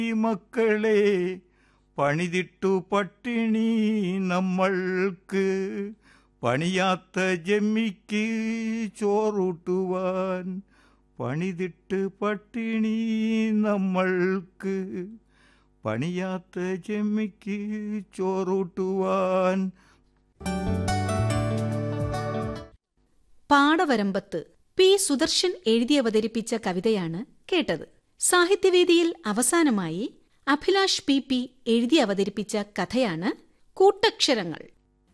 ഈ മക്കളെ പണിതിട്ടു പട്ടിണി നമ്മൾക്ക് പണിയാത്ത ജമ്മിക്ക് ചോറൂട്ടുവാൻ പണിതിട്ട് പട്ടിണി നമ്മൾക്ക് പണിയാത്ത ജമ്മിക്ക് ചോറൂട്ടുവാൻ പാടവരമ്പത്ത് പി സുദർശൻ എഴുതി അവതരിപ്പിച്ച കവിതയാണ് കേട്ടത് സാഹിത്യവേദിയിൽ അവസാനമായി അഭിലാഷ് പി പി എഴുതി അവതരിപ്പിച്ച കഥയാണ് കൂട്ടക്ഷരങ്ങൾ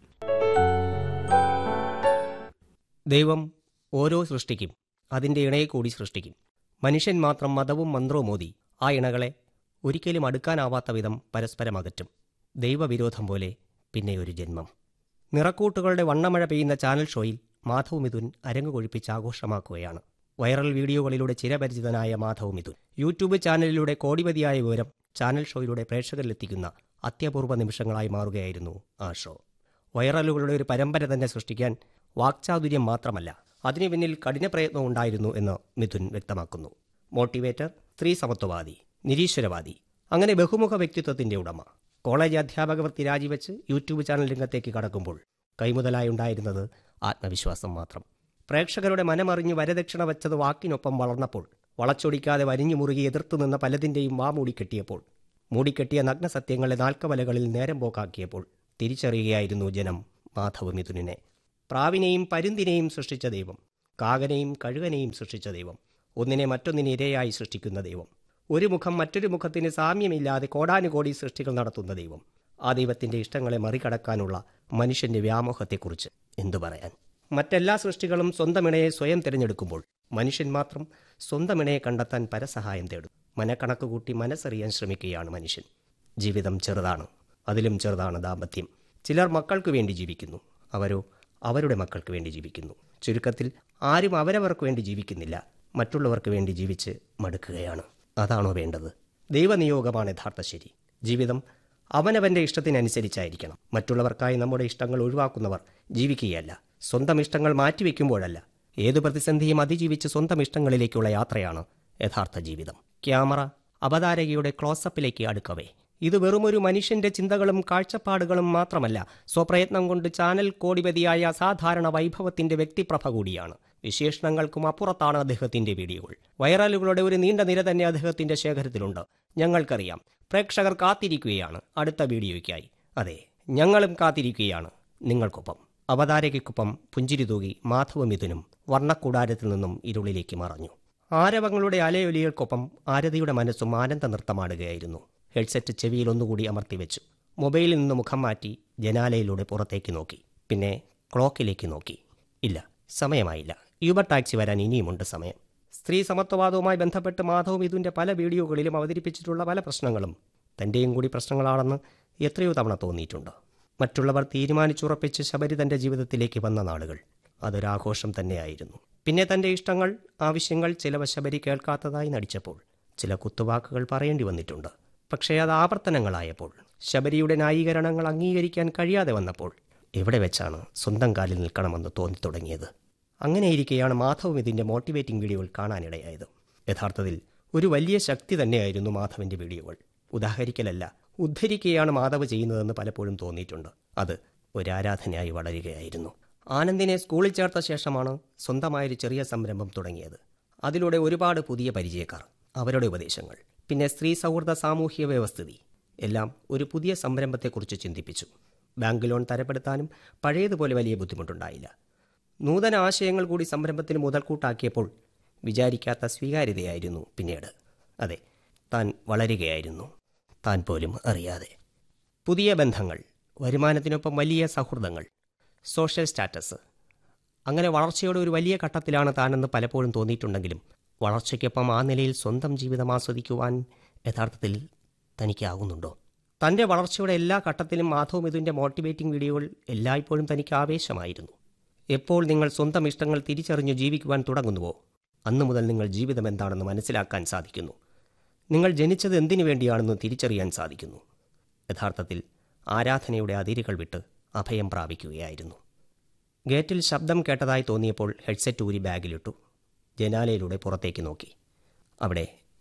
ദൈവം ഓരോ സൃഷ്ടിക്കും അതിൻ്റെ ഇണയെ കൂടി സൃഷ്ടിക്കും മനുഷ്യൻ മാത്രം മതവും മന്ത്രവും മോദി ആ ഇണകളെ ഒരിക്കലും അടുക്കാനാവാത്ത വിധം പരസ്പരം അകറ്റും ദൈവവിരോധം പോലെ പിന്നെ ഒരു ജന്മം നിറക്കൂട്ടുകളുടെ വണ്ണമഴ പെയ്യുന്ന ചാനൽ ഷോയിൽ മാധവ് മിഥുൻ അരങ്ങു കൊഴിപ്പിച്ച് ആഘോഷമാക്കുകയാണ് വൈറൽ വീഡിയോകളിലൂടെ ചിരപരിചിതനായ മാധവ് മിഥുൻ യൂട്യൂബ് ചാനലിലൂടെ കോടിപതിയായ വിവരം ചാനൽ ഷോയിലൂടെ പ്രേക്ഷകരിലെത്തിക്കുന്ന അത്യപൂർവ നിമിഷങ്ങളായി മാറുകയായിരുന്നു ആ ഷോ വൈറലുകളുടെ ഒരു പരമ്പര തന്നെ സൃഷ്ടിക്കാൻ വാക്ചാതുര്യം മാത്രമല്ല അതിനു പിന്നിൽ കഠിന പ്രയത്നം ഉണ്ടായിരുന്നു എന്ന് മിഥുൻ വ്യക്തമാക്കുന്നു മോട്ടിവേറ്റർ സ്ത്രീ സമത്വവാദി നിരീശ്വരവാദി അങ്ങനെ ബഹുമുഖ വ്യക്തിത്വത്തിന്റെ ഉടമ കോളേജ് അധ്യാപക വൃത്തി രാജിവെച്ച് യൂട്യൂബ് ചാനൽ രംഗത്തേക്ക് കടക്കുമ്പോൾ കൈമുതലായി ഉണ്ടായിരുന്നത് ആത്മവിശ്വാസം മാത്രം പ്രേക്ഷകരുടെ മനമറിഞ്ഞ് വരദക്ഷിണ വച്ചത് വാക്കിനൊപ്പം വളർന്നപ്പോൾ വളച്ചൊടിക്കാതെ വരിഞ്ഞു മുറുകി എതിർത്തു നിന്ന പലതിൻ്റെയും വാ മൂടിക്കെട്ടിയപ്പോൾ മൂടിക്കെട്ടിയ നഗ്നസത്യങ്ങളെ നാൽക്കവലകളിൽ നേരം പോക്കാക്കിയപ്പോൾ തിരിച്ചറിയുകയായിരുന്നു ജനം മാധവ് മിഥുനിനെ പ്രാവിനെയും പരുന്തിനെയും സൃഷ്ടിച്ച ദൈവം കാകനെയും കഴുകനെയും സൃഷ്ടിച്ച ദൈവം ഒന്നിനെ മറ്റൊന്നിനെ ഇരയായി സൃഷ്ടിക്കുന്ന ദൈവം ഒരു മുഖം മറ്റൊരു മുഖത്തിന് സാമ്യമില്ലാതെ കോടാനുകോടി സൃഷ്ടികൾ നടത്തുന്ന ദൈവം ആ ദൈവത്തിന്റെ ഇഷ്ടങ്ങളെ മറികടക്കാനുള്ള മനുഷ്യന്റെ വ്യാമോഹത്തെക്കുറിച്ച് എന്തു പറയാൻ മറ്റെല്ലാ സൃഷ്ടികളും സ്വന്തം ഇണയെ സ്വയം തിരഞ്ഞെടുക്കുമ്പോൾ മനുഷ്യൻ മാത്രം സ്വന്തം ഇണയെ കണ്ടെത്താൻ പരസഹായം തേടും മനക്കണക്ക് കൂട്ടി മനസ്സറിയാൻ ശ്രമിക്കുകയാണ് മനുഷ്യൻ ജീവിതം ചെറുതാണ് അതിലും ചെറുതാണ് ദാമ്പത്യം ചിലർ മക്കൾക്ക് വേണ്ടി ജീവിക്കുന്നു അവരോ അവരുടെ മക്കൾക്ക് വേണ്ടി ജീവിക്കുന്നു ചുരുക്കത്തിൽ ആരും അവരവർക്ക് വേണ്ടി ജീവിക്കുന്നില്ല മറ്റുള്ളവർക്ക് വേണ്ടി ജീവിച്ച് മടുക്കുകയാണ് അതാണോ വേണ്ടത് ദൈവനിയോഗമാണ് യഥാർത്ഥ ശരി ജീവിതം അവനവന്റെ ഇഷ്ടത്തിനനുസരിച്ചായിരിക്കണം മറ്റുള്ളവർക്കായി നമ്മുടെ ഇഷ്ടങ്ങൾ ഒഴിവാക്കുന്നവർ ജീവിക്കുകയല്ല സ്വന്തം ഇഷ്ടങ്ങൾ മാറ്റിവെക്കുമ്പോഴല്ല ഏതു പ്രതിസന്ധിയും അതിജീവിച്ച് സ്വന്തം ഇഷ്ടങ്ങളിലേക്കുള്ള യാത്രയാണ് യഥാർത്ഥ ജീവിതം ക്യാമറ അവതാരകയുടെ ക്ലോസപ്പിലേക്ക് അടുക്കവേ ഇത് വെറുമൊരു മനുഷ്യന്റെ ചിന്തകളും കാഴ്ചപ്പാടുകളും മാത്രമല്ല സ്വപ്രയത്നം കൊണ്ട് ചാനൽ കോടിപതിയായ അസാധാരണ വൈഭവത്തിന്റെ വ്യക്തിപ്രഭ കൂടിയാണ് വിശേഷണങ്ങൾക്കും അപ്പുറത്താണ് അദ്ദേഹത്തിന്റെ വീഡിയോകൾ വൈറലുകളുടെ ഒരു നീണ്ട നിര തന്നെ അദ്ദേഹത്തിന്റെ ശേഖരത്തിലുണ്ട് ഞങ്ങൾക്കറിയാം പ്രേക്ഷകർ കാത്തിരിക്കുകയാണ് അടുത്ത വീഡിയോയ്ക്കായി അതെ ഞങ്ങളും കാത്തിരിക്കുകയാണ് നിങ്ങൾക്കൊപ്പം അവതാരകയ്ക്കൊപ്പം പുഞ്ചിരി തൂകി മാധവ മിഥുനും വർണ്ണക്കൂടാരത്തിൽ നിന്നും ഇരുളിലേക്ക് മറഞ്ഞു ആരവങ്ങളുടെ അലയൊലികൾക്കൊപ്പം ആരതിയുടെ മനസ്സും ആനന്ദ നൃത്തമാടുകയായിരുന്നു ഹെഡ്സെറ്റ് ചെവിയിൽ ഒന്നുകൂടി അമർത്തിവെച്ചു മൊബൈലിൽ നിന്ന് മുഖം മാറ്റി ജനാലയിലൂടെ പുറത്തേക്ക് നോക്കി പിന്നെ ക്ലോക്കിലേക്ക് നോക്കി ഇല്ല സമയമായില്ല യൂബർ ടാക്സി വരാൻ ഇനിയുമുണ്ട് സമയം സ്ത്രീ സമത്വവാദവുമായി ബന്ധപ്പെട്ട് മാധവ് മിഥുന്റെ പല വീഡിയോകളിലും അവതരിപ്പിച്ചിട്ടുള്ള പല പ്രശ്നങ്ങളും തൻ്റെയും കൂടി പ്രശ്നങ്ങളാണെന്ന് എത്രയോ തവണ തോന്നിയിട്ടുണ്ട് മറ്റുള്ളവർ തീരുമാനിച്ചുറപ്പിച്ച് ശബരി തൻ്റെ ജീവിതത്തിലേക്ക് വന്ന നാളുകൾ അതൊരാഘോഷം തന്നെയായിരുന്നു പിന്നെ തൻ്റെ ഇഷ്ടങ്ങൾ ആവശ്യങ്ങൾ ചിലവ ശബരി കേൾക്കാത്തതായി നടിച്ചപ്പോൾ ചില കുത്തുവാക്കുകൾ പറയേണ്ടി വന്നിട്ടുണ്ട് പക്ഷേ അത് ആവർത്തനങ്ങളായപ്പോൾ ശബരിയുടെ ന്യായീകരണങ്ങൾ അംഗീകരിക്കാൻ കഴിയാതെ വന്നപ്പോൾ എവിടെ വെച്ചാണ് സ്വന്തം കാലിൽ നിൽക്കണമെന്ന് തോന്നി തുടങ്ങിയത് അങ്ങനെയിരിക്കെയാണ് മാധവും ഇതിൻ്റെ മോട്ടിവേറ്റിംഗ് വീഡിയോകൾ കാണാനിടയായത് യഥാർത്ഥത്തിൽ ഒരു വലിയ ശക്തി തന്നെയായിരുന്നു മാധവിൻ്റെ വീഡിയോകൾ ഉദാഹരിക്കലല്ല ഉദ്ധരിക്കുകയാണ് മാധവ് ചെയ്യുന്നതെന്ന് പലപ്പോഴും തോന്നിയിട്ടുണ്ട് അത് ഒരു ആരാധനയായി വളരുകയായിരുന്നു ആനന്ദിനെ സ്കൂളിൽ ചേർത്ത ശേഷമാണ് സ്വന്തമായൊരു ചെറിയ സംരംഭം തുടങ്ങിയത് അതിലൂടെ ഒരുപാട് പുതിയ പരിചയക്കാർ അവരുടെ ഉപദേശങ്ങൾ പിന്നെ സ്ത്രീ സൗഹൃദ സാമൂഹ്യ വ്യവസ്ഥിതി എല്ലാം ഒരു പുതിയ സംരംഭത്തെക്കുറിച്ച് ചിന്തിപ്പിച്ചു ബാങ്ക് ലോൺ തരപ്പെടുത്താനും പഴയതുപോലെ വലിയ ബുദ്ധിമുട്ടുണ്ടായില്ല നൂതന ആശയങ്ങൾ കൂടി സംരംഭത്തിന് മുതൽക്കൂട്ടാക്കിയപ്പോൾ വിചാരിക്കാത്ത സ്വീകാര്യതയായിരുന്നു പിന്നീട് അതെ താൻ വളരുകയായിരുന്നു താൻ പോലും അറിയാതെ പുതിയ ബന്ധങ്ങൾ വരുമാനത്തിനൊപ്പം വലിയ സൗഹൃദങ്ങൾ സോഷ്യൽ സ്റ്റാറ്റസ് അങ്ങനെ വളർച്ചയുടെ ഒരു വലിയ ഘട്ടത്തിലാണ് താനെന്ന് പലപ്പോഴും തോന്നിയിട്ടുണ്ടെങ്കിലും വളർച്ചയ്ക്കൊപ്പം ആ നിലയിൽ സ്വന്തം ജീവിതം ആസ്വദിക്കുവാൻ യഥാർത്ഥത്തിൽ തനിക്കാകുന്നുണ്ടോ തൻ്റെ വളർച്ചയുടെ എല്ലാ ഘട്ടത്തിലും മാധവ് മിഥുൻ്റെ മോട്ടിവേറ്റിംഗ് വീഡിയോകൾ എല്ലായ്പ്പോഴും തനിക്ക് ആവേശമായിരുന്നു എപ്പോൾ നിങ്ങൾ സ്വന്തം ഇഷ്ടങ്ങൾ തിരിച്ചറിഞ്ഞു ജീവിക്കുവാൻ തുടങ്ങുന്നുവോ അന്നു മുതൽ നിങ്ങൾ ജീവിതം എന്താണെന്ന് മനസ്സിലാക്കാൻ സാധിക്കുന്നു നിങ്ങൾ ജനിച്ചത് എന്തിനു വേണ്ടിയാണെന്ന് തിരിച്ചറിയാൻ സാധിക്കുന്നു യഥാർത്ഥത്തിൽ ആരാധനയുടെ അതിരുകൾ വിട്ട് അഭയം പ്രാപിക്കുകയായിരുന്നു ഗേറ്റിൽ ശബ്ദം കേട്ടതായി തോന്നിയപ്പോൾ ഹെഡ്സെറ്റ് ഊരി ബാഗിലിട്ടു ജനാലയിലൂടെ പുറത്തേക്ക് നോക്കി അവിടെ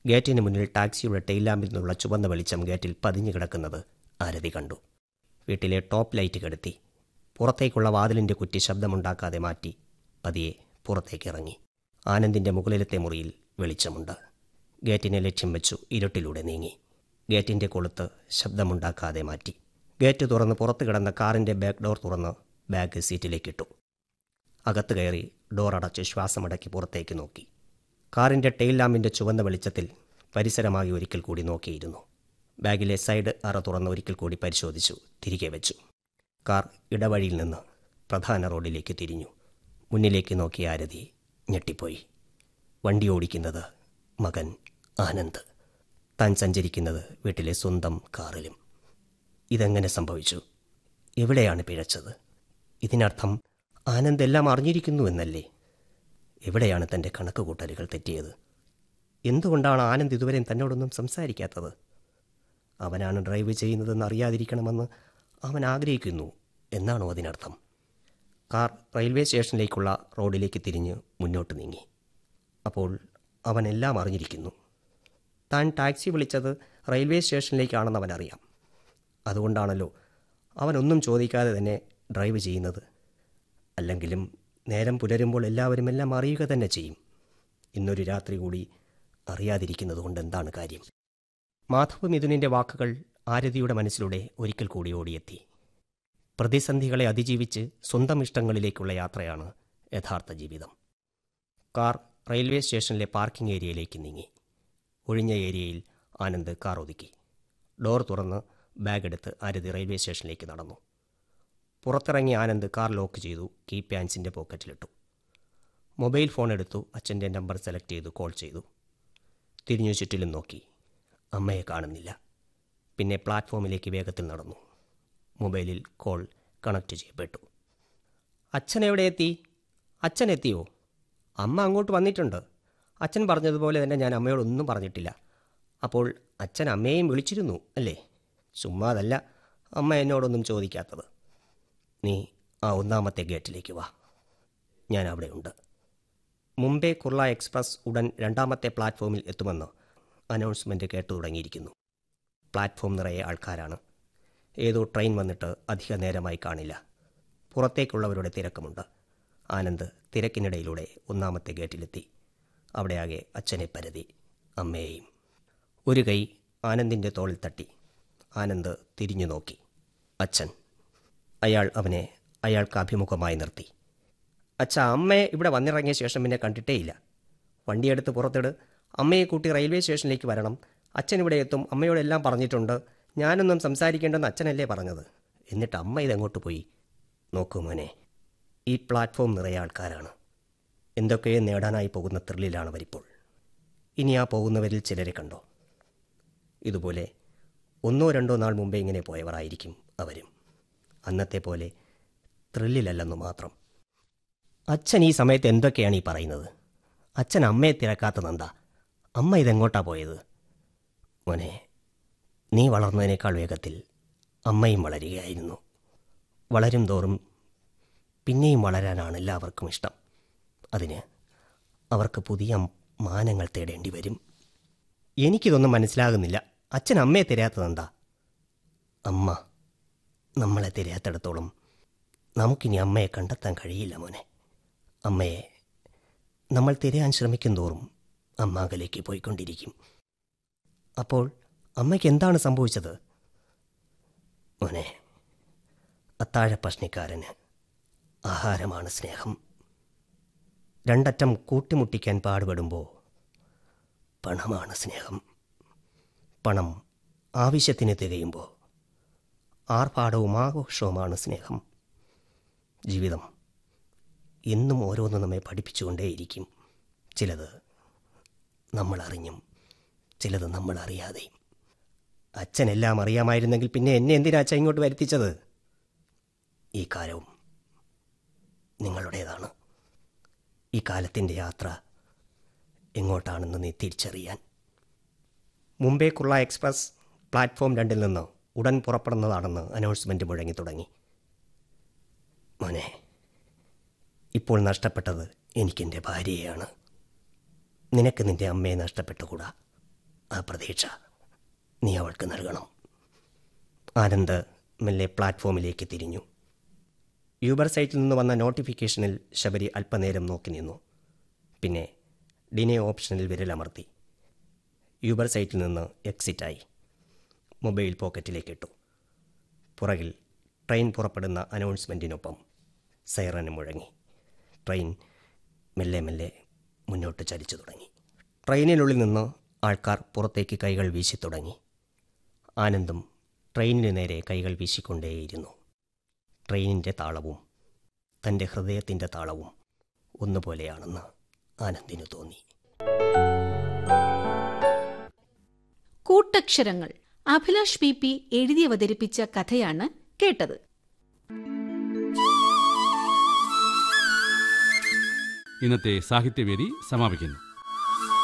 ഗേറ്റിന് മുന്നിൽ ടാക്സിയുടെ ടെയിൽ ലാമ്പിൽ നിന്നുള്ള ചുവന്ന വെളിച്ചം ഗേറ്റിൽ പതിഞ്ഞു കിടക്കുന്നത് ആരതി കണ്ടു വീട്ടിലെ ടോപ്പ് ലൈറ്റ് കെടുത്തി പുറത്തേക്കുള്ള വാതിലിൻ്റെ കുറ്റി ശബ്ദമുണ്ടാക്കാതെ മാറ്റി പതിയെ പുറത്തേക്ക് ഇറങ്ങി ആനന്ദിൻ്റെ മുകളിലത്തെ മുറിയിൽ വെളിച്ചമുണ്ട് ഗേറ്റിനെ ലക്ഷ്യം വെച്ചു ഇരുട്ടിലൂടെ നീങ്ങി ഗേറ്റിൻ്റെ കൊളുത്ത് ശബ്ദമുണ്ടാക്കാതെ മാറ്റി ഗേറ്റ് തുറന്ന് പുറത്ത് കിടന്ന കാറിൻ്റെ ബാക്ക് ഡോർ തുറന്ന് ബാഗ് സീറ്റിലേക്കിട്ടു അകത്ത് കയറി ഡോർ അടച്ച് ശ്വാസമടക്കി പുറത്തേക്ക് നോക്കി കാറിൻ്റെ ടെയിൽ ലാമ്പിൻ്റെ ചുവന്ന വെളിച്ചത്തിൽ പരിസരമായി ഒരിക്കൽ കൂടി നോക്കിയിരുന്നു ബാഗിലെ സൈഡ് അറ തുറന്ന് ഒരിക്കൽ കൂടി പരിശോധിച്ചു തിരികെ വെച്ചു കാർ ഇടവഴിയിൽ നിന്ന് പ്രധാന റോഡിലേക്ക് തിരിഞ്ഞു മുന്നിലേക്ക് നോക്കിയ ആരതി ഞെട്ടിപ്പോയി വണ്ടി ഓടിക്കുന്നത് മകൻ ആനന്ദ് താൻ സഞ്ചരിക്കുന്നത് വീട്ടിലെ സ്വന്തം കാറിലും ഇതെങ്ങനെ സംഭവിച്ചു എവിടെയാണ് പിഴച്ചത് ഇതിനർത്ഥം ആനന്ദ് എല്ലാം അറിഞ്ഞിരിക്കുന്നു എന്നല്ലേ എവിടെയാണ് തൻ്റെ കണക്കുകൂട്ടലുകൾ തെറ്റിയത് എന്തുകൊണ്ടാണ് ആനന്ദ് ഇതുവരെയും തന്നോടൊന്നും സംസാരിക്കാത്തത് അവനാണ് ഡ്രൈവ് ചെയ്യുന്നതെന്ന് അറിയാതിരിക്കണമെന്ന് അവൻ ആഗ്രഹിക്കുന്നു എന്നാണോ അതിനർത്ഥം കാർ റെയിൽവേ സ്റ്റേഷനിലേക്കുള്ള റോഡിലേക്ക് തിരിഞ്ഞ് മുന്നോട്ട് നീങ്ങി അപ്പോൾ അവൻ എല്ലാം അറിഞ്ഞിരിക്കുന്നു താൻ ടാക്സി വിളിച്ചത് റെയിൽവേ സ്റ്റേഷനിലേക്കാണെന്ന് അവൻ അറിയാം അതുകൊണ്ടാണല്ലോ അവനൊന്നും ചോദിക്കാതെ തന്നെ ഡ്രൈവ് ചെയ്യുന്നത് അല്ലെങ്കിലും നേരം പുലരുമ്പോൾ എല്ലാവരും എല്ലാം അറിയുക തന്നെ ചെയ്യും ഇന്നൊരു രാത്രി കൂടി അറിയാതിരിക്കുന്നത് കൊണ്ട് എന്താണ് കാര്യം മാധവ മിഥുനിൻ്റെ വാക്കുകൾ ആരതിയുടെ മനസ്സിലൂടെ ഒരിക്കൽ കൂടി ഓടിയെത്തി പ്രതിസന്ധികളെ അതിജീവിച്ച് സ്വന്തം ഇഷ്ടങ്ങളിലേക്കുള്ള യാത്രയാണ് യഥാർത്ഥ ജീവിതം കാർ റെയിൽവേ സ്റ്റേഷനിലെ പാർക്കിംഗ് ഏരിയയിലേക്ക് നീങ്ങി ഒഴിഞ്ഞ ഏരിയയിൽ ആനന്ദ് കാർ ഒതുക്കി ഡോർ തുറന്ന് ബാഗ് എടുത്ത് ആരതി റെയിൽവേ സ്റ്റേഷനിലേക്ക് നടന്നു പുറത്തിറങ്ങി ആനന്ദ് കാർ ലോക്ക് ചെയ്തു കീ പാൻസിൻ്റെ പോക്കറ്റിലിട്ടു മൊബൈൽ ഫോൺ എടുത്തു അച്ഛൻ്റെ നമ്പർ സെലക്ട് ചെയ്തു കോൾ ചെയ്തു തിരിഞ്ഞു ചുറ്റിലും നോക്കി അമ്മയെ കാണുന്നില്ല പിന്നെ പ്ലാറ്റ്ഫോമിലേക്ക് വേഗത്തിൽ നടന്നു മൊബൈലിൽ കോൾ കണക്ട് ചെയ്യപ്പെട്ടു അച്ഛൻ എവിടെ എത്തി അച്ഛൻ എത്തിയോ അമ്മ അങ്ങോട്ട് വന്നിട്ടുണ്ട് അച്ഛൻ പറഞ്ഞതുപോലെ തന്നെ ഞാൻ അമ്മയോടൊന്നും പറഞ്ഞിട്ടില്ല അപ്പോൾ അച്ഛൻ അമ്മയെയും വിളിച്ചിരുന്നു അല്ലേ ചുമ്മാതല്ല അമ്മ എന്നോടൊന്നും ചോദിക്കാത്തത് നീ ആ ഒന്നാമത്തെ ഗേറ്റിലേക്ക് വാ ഞാൻ അവിടെയുണ്ട് മുംബൈ കുർള എക്സ്പ്രസ് ഉടൻ രണ്ടാമത്തെ പ്ലാറ്റ്ഫോമിൽ എത്തുമെന്ന് അനൗൺസ്മെൻറ്റ് കേട്ടു തുടങ്ങിയിരിക്കുന്നു പ്ലാറ്റ്ഫോം നിറയെ ആൾക്കാരാണ് ഏതോ ട്രെയിൻ വന്നിട്ട് അധിക നേരമായി കാണില്ല പുറത്തേക്കുള്ളവരുടെ തിരക്കുമുണ്ട് ആനന്ദ് തിരക്കിനിടയിലൂടെ ഒന്നാമത്തെ ഗേറ്റിലെത്തി അവിടെയാകെ അച്ഛനെ പരതി അമ്മയെയും ഒരു കൈ ആനന്ദിൻ്റെ തോളിൽ തട്ടി ആനന്ദ് തിരിഞ്ഞു നോക്കി അച്ഛൻ അയാൾ അവനെ അയാൾക്ക് അഭിമുഖമായി നിർത്തി അച്ഛ അമ്മയെ ഇവിടെ വന്നിറങ്ങിയ ശേഷം പിന്നെ കണ്ടിട്ടേയില്ല വണ്ടിയെടുത്ത് പുറത്തിട് അമ്മയെ കൂട്ടി റെയിൽവേ സ്റ്റേഷനിലേക്ക് വരണം അച്ഛൻ ഇവിടെ എത്തും അമ്മയോടെല്ലാം പറഞ്ഞിട്ടുണ്ട് ഞാനൊന്നും സംസാരിക്കേണ്ടെന്ന് അച്ഛനല്ലേ പറഞ്ഞത് എന്നിട്ട് അമ്മ ഇതെങ്ങോട്ട് പോയി നോക്കൂ മോനെ ഈ പ്ലാറ്റ്ഫോം നിറയെ ആൾക്കാരാണ് എന്തൊക്കെയോ നേടാനായി പോകുന്ന ത്രില്ലിലാണ് അവരിപ്പോൾ ഇനി ആ പോകുന്നവരിൽ ചിലരെ കണ്ടോ ഇതുപോലെ ഒന്നോ രണ്ടോ നാൾ മുമ്പേ ഇങ്ങനെ പോയവരായിരിക്കും അവരും അന്നത്തെ പോലെ ത്രില്ലിലല്ലെന്ന് മാത്രം അച്ഛൻ ഈ സമയത്ത് എന്തൊക്കെയാണ് ഈ പറയുന്നത് അച്ഛൻ അമ്മയെ തിരക്കാത്തതെന്താ അമ്മ ഇതെങ്ങോട്ടാ പോയത് മോനെ നീ വളർന്നതിനേക്കാൾ വേഗത്തിൽ അമ്മയും വളരുകയായിരുന്നു വളരും തോറും പിന്നെയും വളരാനാണ് എല്ലാവർക്കും ഇഷ്ടം അതിന് അവർക്ക് പുതിയ മാനങ്ങൾ തേടേണ്ടി വരും എനിക്കിതൊന്നും മനസ്സിലാകുന്നില്ല അച്ഛൻ അമ്മയെ തിരയാത്തതെന്താ അമ്മ നമ്മളെ തിരയാത്തിടത്തോളം നമുക്കിനി അമ്മയെ കണ്ടെത്താൻ കഴിയില്ല മോനെ അമ്മയെ നമ്മൾ തിരയാൻ ശ്രമിക്കും തോറും അമ്മ അകലേക്ക് പോയിക്കൊണ്ടിരിക്കും അപ്പോൾ അമ്മയ്ക്ക് എന്താണ് സംഭവിച്ചത് മോനെ അത്താഴ പ്രശ്നിക്കാരന് ആഹാരമാണ് സ്നേഹം രണ്ടറ്റം കൂട്ടിമുട്ടിക്കാൻ പാടുപെടുമ്പോൾ പണമാണ് സ്നേഹം പണം ആവശ്യത്തിന് തികയുമ്പോൾ ആർഭാടവും ആഘോഷവുമാണ് സ്നേഹം ജീവിതം എന്നും ഓരോന്ന് നമ്മെ പഠിപ്പിച്ചുകൊണ്ടേയിരിക്കും ചിലത് നമ്മൾ അറിഞ്ഞും ചിലത് നമ്മൾ അറിയാതെയും അച്ഛനെല്ലാം അറിയാമായിരുന്നെങ്കിൽ പിന്നെ എന്നെ എന്തിനാ അച്ഛൻ ഇങ്ങോട്ട് വരുത്തിച്ചത് ഈ കാലവും നിങ്ങളുടേതാണ് ഈ കാലത്തിൻ്റെ യാത്ര എങ്ങോട്ടാണെന്ന് നീ തിരിച്ചറിയാൻ മുംബൈ കുർള എക്സ്പ്രസ് പ്ലാറ്റ്ഫോം രണ്ടിൽ നിന്ന് ഉടൻ പുറപ്പെടുന്നതാണെന്ന് അനൗൺസ്മെൻറ്റ് മുഴങ്ങി തുടങ്ങി മോനെ ഇപ്പോൾ നഷ്ടപ്പെട്ടത് എനിക്കെൻ്റെ ഭാര്യയെയാണ് നിനക്ക് നിൻ്റെ അമ്മയെ നഷ്ടപ്പെട്ടുകൂടാ ആ പ്രതീക്ഷ നീ അവൾക്ക് നൽകണം ആനന്ദ് മെല്ലെ പ്ലാറ്റ്ഫോമിലേക്ക് തിരിഞ്ഞു യൂബർ സൈറ്റിൽ നിന്ന് വന്ന നോട്ടിഫിക്കേഷനിൽ ശബരി അല്പനേരം നോക്കി നിന്നു പിന്നെ ഡിനെ ഓപ്ഷനിൽ വിരലമർത്തി യൂബർ സൈറ്റിൽ നിന്ന് എക്സിറ്റായി മൊബൈൽ പോക്കറ്റിലേക്ക് ഇട്ടു പുറകിൽ ട്രെയിൻ പുറപ്പെടുന്ന അനൗൺസ്മെൻറ്റിനൊപ്പം സൈറന് മുഴങ്ങി ട്രെയിൻ മെല്ലെ മെല്ലെ മുന്നോട്ട് ചലിച്ചു തുടങ്ങി ട്രെയിനിനുള്ളിൽ നിന്ന് ആൾക്കാർ പുറത്തേക്ക് കൈകൾ വീശി തുടങ്ങി ആനന്ദും ട്രെയിനിന് നേരെ കൈകൾ വീശിക്കൊണ്ടേയിരുന്നു ട്രെയിനിൻ്റെ താളവും തൻ്റെ ഹൃദയത്തിൻ്റെ താളവും ഒന്നുപോലെയാണെന്ന് ആനന്ദിനു തോന്നി കൂട്ടക്ഷരങ്ങൾ അഭിലാഷ് പി പി എഴുതി അവതരിപ്പിച്ച കഥയാണ് കേട്ടത് ഇന്നത്തെ സാഹിത്യവേദി സമാപിക്കുന്നു